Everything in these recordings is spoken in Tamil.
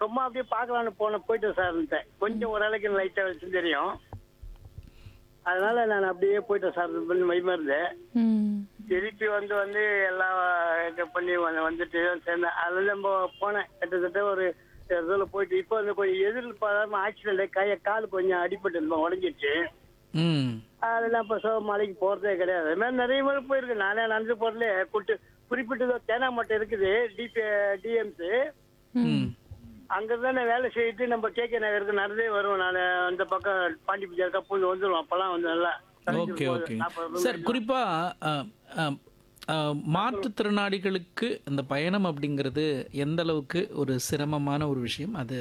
சும்மா அப்படியே பார்க்கலான்னு போன போயிட்டேன் சார் கொஞ்சம் ஓரளவுக்கு லைட்டா வச்சு தெரியும் அதனால நான் அப்படியே போயிட்டேன் சார் பண்ணி மைமருந்து ம் திருப்பி வந்து வந்து எல்லாம் இது பண்ணி வந்து- வந்துட்டு சேர்ந்தேன் அதில் நம்ம போனேன் கிட்டத்தட்ட ஒரு இதில் போயிட்டு இப்போ வந்து கொஞ்சம் எதிர்பாராம ஆக்சிடென்ட் கையை கால் கொஞ்சம் அடிபட்டு உடஞ்சிச்சு ம் அதெல்லாம் இப்போ சோ மலைக்கு போகிறதே கிடையாது அது மாதிரி நிறைய பேர் போயிருக்கு நானே நடந்து போகிறதுல கூட்டு குறிப்பிட்டு தேனா மட்டும் இருக்குது டிபி டிஎம்ஸு ம் அங்கே தான் வேலை செய்யிட்டு நம்ம கேகே நகருக்கு நடந்தே வருவோம் நான் அந்த பக்கம் பாண்டி பஜாருக்கா பூந்து வந்துடுவோம் அப்போல்லாம் வந்து நல்லா ஓகே ஓகே சார் குறிப்பா அஹ், அஹ், அஹ், மாற்றுத்திறனாளிகளுக்கு இந்த பயணம் அப்படிங்கிறது எந்த அளவுக்கு ஒரு சிரமமான ஒரு விஷயம் அது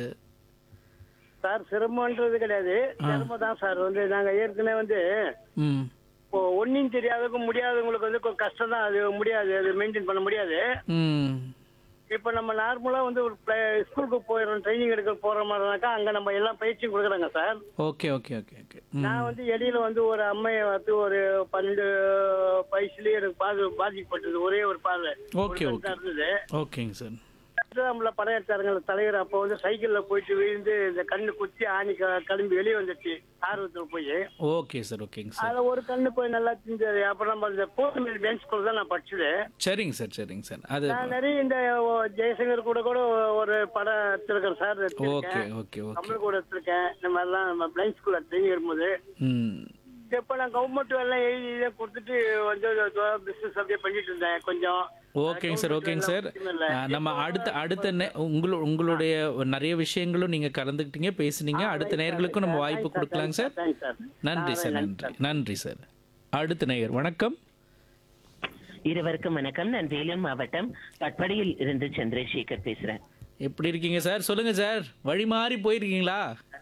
சார் சிரமன்றது கிடையாது சிரமம் தான் சார் வந்து நாங்கள் ஏற்கனவே வந்து ம் இப்போ ஒன்றும் தெரியாதவங்க முடியாதவங்களுக்கு வந்து கொஞ்சம் கஷ்டம் தான் அது முடியாது அது மெயின்டைன் பண்ண முடியாது ம் இப்போ நம்ம நார்மலாக வந்து ஒரு ப்ளே- ஸ்கூலுக்கு போயிடுறோம் ட்ரைனிங் எடுக்க போகிற மாதிரினாக்கா அங்கே நம்ம எல்லாம் பயிற்சியும் கொடுக்குறாங்க sir okay okay okay okay ம் நான் வந்து இடையில வந்து ஒரு அம்மையை வந்து ஒரு பன்னெண்டு வயசுலயே எனக்கு பாது பாதிக்கப்பட்டது ஒரே ஒரு பார்வை ஓகே ஒரு ஓகே கண் தான் இருந்தது ஓகேங்க சார் நம்மள படம் எடுத்தாருங்க தலைவர் அப்போ வந்து சைக்கிள்ல போயிட்டு விழுந்து இந்த கண்ணு குத்தி ஆணி க- கிளம்பி வெளியே வந்துச்சு ஆர்வத்தில் போய் ஓகே சார் ஓகேங்க சார் அதுல ஒரு கண்ணு போய் நல்லா திஞ்சது அப்புறம் நம்ம இந்த போர்மில் பெஞ்ச் ஸ்கூல் தான் நான் படிச்சது சரிங்க சார் சரிங்க சார் அது நான் நிறைய இந்த ஓ, ஜெயசங்கர் கூட கூட ஒரு படம் எடுத்திருக்கேன் சார் ஓகே எடுத்திருக்கேன் ஓகே ஓகே கமல் கூட எடுத்திருக்கேன் இந்த மாதிரிலாம் நம்ம பிளைண்ட் ஸ்கூல்ல ட்ரைனிங் வரும்போது ம் இப்போ நான் கவர்மெண்ட் எல்லாம் எழுதி இதை கொடுத்துட்டு வந்து பிசினஸ் அப்படியே பண்ணிட்டு இருந்தேன் கொஞ்சம் ஓகேங்க சார் ஓகேங்க சார் அஹ், நம்ம அடுத்த அடுத்த நே- உங்களு உங்களுடைய நிறைய விஷயங்களும் நீங்க கலந்துக்கிட்டீங்க பேசுனீங்க அடுத்த நேயர்களுக்கும் நம்ம வாய்ப்பு கொடுக்கலாங்க சார் தேங்க்ஸ் சார் நன்றி சார் நன்றி நன்றி சார் அடுத்த நேயர் வணக்கம் இருவருக்கும் வணக்கம் நான் வேலூர் மாவட்டம் பட்படியில் இருந்து சந்திரசேகர் பேசுறேன் எப்படி இருக்கீங்க சார் சொல்லுங்க சார் வழி மாறி போயிருக்கீங்களா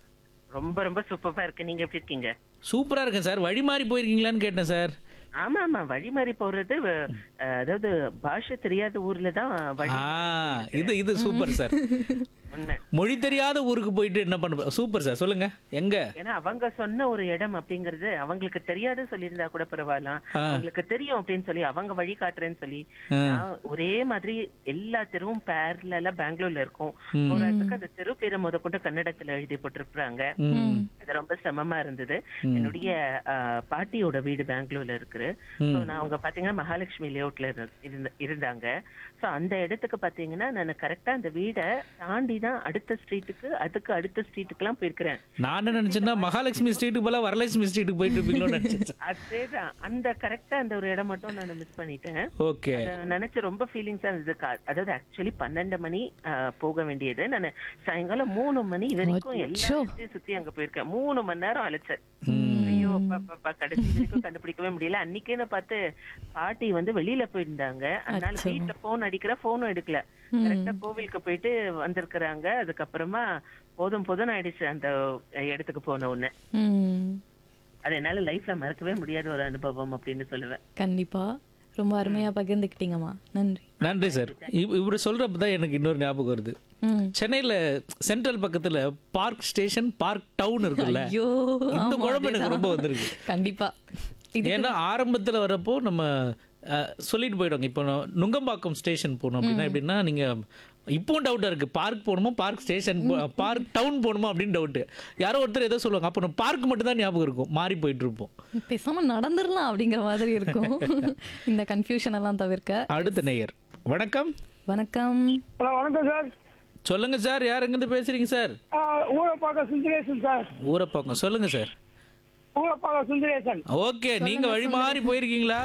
ரொம்ப ரொம்ப சூப்பரா இருக்கு நீங்க எப்படி இருக்கீங்க சூப்பரா இருக்கேன் சார் வழி மாறி போயிருக்கீங்களான்னு கேட்டேன் சார் ஆமா ஆமா வழி மாறி போறது அஹ், அதாவது பாஷை தெரியாத ஊர்ல தான் வழி ஆ இது இது சூப்பர் சார் உண்மை மொழி தெரியாத ஊருக்கு போயிட்டு என்ன பண்ண சூப்பர் சார் சொல்லுங்க எங்க ஏன்னா அவங்க சொன்ன ஒரு இடம் அப்படிங்கறது அவங்களுக்கு தெரியாத சொல்லியிருந்தா கூட பரவாயில்ல ஆ. அவங்களுக்கு தெரியும் அப்படின்னு சொல்லி அவங்க வழி காட்டுறேன்னு சொல்லி நான் ஒரே மாதிரி எல்லா தெருவும் பேர்ல பெங்களூர்ல இருக்கும் போறதுக்கு அந்த தெரு பேரை முத கொண்டு கன்னடத்துல எழுதி போட்டிருப்பாங்க ம் அது ரொம்ப சிரமமா இருந்தது என்னுடைய ஆஹ், பாட்டியோட வீடு பெங்களூர்ல இருக்கு So, நான் அவங்க பாத்தீங்கன்னா மகாலட்சுமி லேஅவுட்ல இருந்தாங்க சோ அந்த இடத்துக்கு பாத்தீங்கன்னா நான் கரெக்டா அந்த வீடை தாண்டி தான் அடுத்த ஸ்ட்ரீட்டுக்கு அதுக்கு அடுத்த ஸ்ட்ரீட்டுக்கு எல்லாம் போயிருக்கிறேன் நான் என்ன நினைச்சேன்னா மகாலட்சுமி ஸ்ட்ரீட்டுக்கு போல வரலட்சுமி ஸ்ட்ரீட்டுக்கு போயிட்டு இருப்பீங்களோன்னு நினைச்சேன் அதேதான் அந்த கரெக்டா அந்த ஒரு இடம் மட்டும் நான் மிஸ் பண்ணிட்டேன் ஓகே அத நினைச்சு ரொம்ப ஃபீலிங்ஸா இருந்தது கா- அதாவது ஆக்சுவலி பன்னெண்டு மணி ஆஹ், போக வேண்டியது நான் சாயங்காலம் மூணு மணி வரைக்கும் எல்லா இடத்தையும் சுத்தி அங்க போயிருக்கேன் மூணு மணி நேரம் அழைச்சேன் ஐயோ அப்பா, அப்பா, அப்பா, கடைசி வரைக்கும் கண்டுபிடிக்கவே முடியல அன்னைக்குன்னு பார்த்து பாட்டி வந்து வெளியில போயிருந்தாங்க அதனால வீட்டுல போன் அடிக்கிற போனும் எடுக்கல கரெக்டா கோவிலுக்கு போயிட்டு வந்திருக்கிறாங்க அதுக்கப்புறமா போதும் போதும் ஆயிடுச்சு அந்த இடத்துக்கு போன உடனே ம் அது என்னால லைஃப்ல மறக்கவே முடியாத ஒரு அனுபவம் அப்படின்னு சொல்லுவேன் கண்டிப்பா ரொம்ப அருமையா பகிர்ந்துக்கிட்டீங்கம்மா நன்றி நன்றி சார் இவர் சொல்றப்ப தான் எனக்கு இன்னொரு ஞாபகம் வருது ம் சென்னையில சென்ட்ரல் பக்கத்துல பார்க் ஸ்டேஷன் பார்க் டவுன் இருக்குல்ல ஐயோ இந்த ஆமா, குழம்பு எனக்கு அதேதான். ரொம்ப வந்திருக்கு கண்டிப்பா இது ஏன்னா ஆரம்பத்துல வரப்போ நம்ம அஹ், சொல்லிட்டு போயிடுவாங்க இப்போ நான் நுங்கம்பாக்கம் ஸ்டேஷன் போகணும் அப்படின்னா எப்படின்னா நீங்க இப்பவும் டவுட்டா இருக்கு பார்க் போகணுமா பார்க் ஸ்டேஷன் பார்க் டவுன் போகணுமா அப்படின்னு டவுட் யாரோ ஒருத்தர் ஏதோ சொல்லுவாங்க அப்போ நம்ம பார்க் மட்டும் தான் ஞாபகம் இருக்கும் மாறி போயிட்டு இருப்போம் பேசாம நடந்துடலாம் அப்படிங்கிற மாதிரி இருக்கும் இந்த கன்ஃபியூஷன் எல்லாம் தவிர்க்க அடுத்த நேயர் வணக்கம் வணக்கம் ஹலோ வணக்கம் சார் சொல்லுங்க சார் யார் எங்கிருந்து பேசுறீங்க சார் ஊரப்பாக்கம் சுந்தரேசன் சார் ஊரப்பாக்கம் சொல்லுங்க சார் ஊரப்பாக்கம் சுந்தரேசன் ஓகே நீங்க வழி மாறி போயிருக்கீங்களா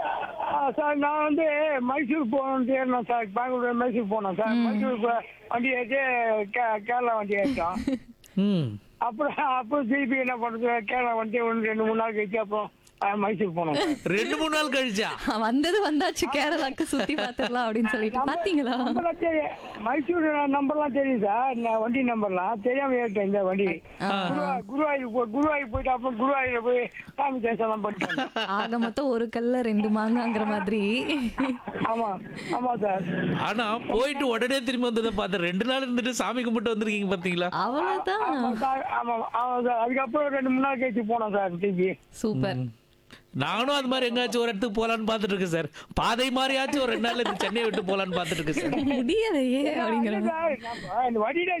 சார் நான் வந்து மைசூர் போகணும்னு ஏறினோம் சார் பெங்களூர் மைசூர் போனோம் சார் மைசூர் போ- வண்டி ஏற்றி கே- கேரளா வண்டி ஏற்றோம் ம் அப்புறம் அப்புறம் திருப்பி என்ன பண்ணுறது கேரளா வண்டி ஒன்று ரெண்டு மூணு நாள் கழிச்சு அப்புறம் அஹ், மைசூர் போனோம் ரெண்டு மூணு நாள் கழிச்சா வந்தது வந்தாச்சு கேரளாக்கு சுத்தி பார்த்துடலாம் அப்படின்னு சொல்லிட்டு பாத்தீங்களா நம்பர்லாம் தெரியும் மைசூர் நம்பர்லாம் தெரியும் சார் நான் வண்டி நம்பர்லாம் தெரியாம ஏறிட்டேன் இந்த வண்டி குருவா- குருவாயூர் போ குருவாயூர் போயிட்டு அப்புறம் குருவாயூர் போய் சாமி தேசம்லாம் பண்ணிட்டேன் ஆக மொத்தம் ஒரு கல்ல ரெண்டு மாங்காங்கிற மாதிரி ஆமா ஆமா சார் ஆனா போயிட்டு உடனே திரும்பி வந்ததை பார்த்தேன் ரெண்டு நாள் இருந்துட்டு சாமி கும்பிட்டு வந்திருக்கீங்க பாத்தீங்களா அவ்வளவுதான் ஆமா சார் ஆமா ஆமா சார் அதுக்கப்புறம் ரெண்டு மூணு நாள் கழிச்சு போனோம் சார் திருப்பி சூப்பர் நானும் அது மாதிரி எங்கேயாச்சும் ஒரு இடத்துக்கு போலான்னு பார்த்துட்டு இருக்கேன் சார் பாதை மாதிரியாச்சும் ஒரு ரெண்டு நாள்ல இந்த சென்னையை விட்டு போலான்னு பார்த்துட்டு இருக்கேன் சார் முடியலையே அப்படிங்கிற சார் நம்ம இந்த வண்டியில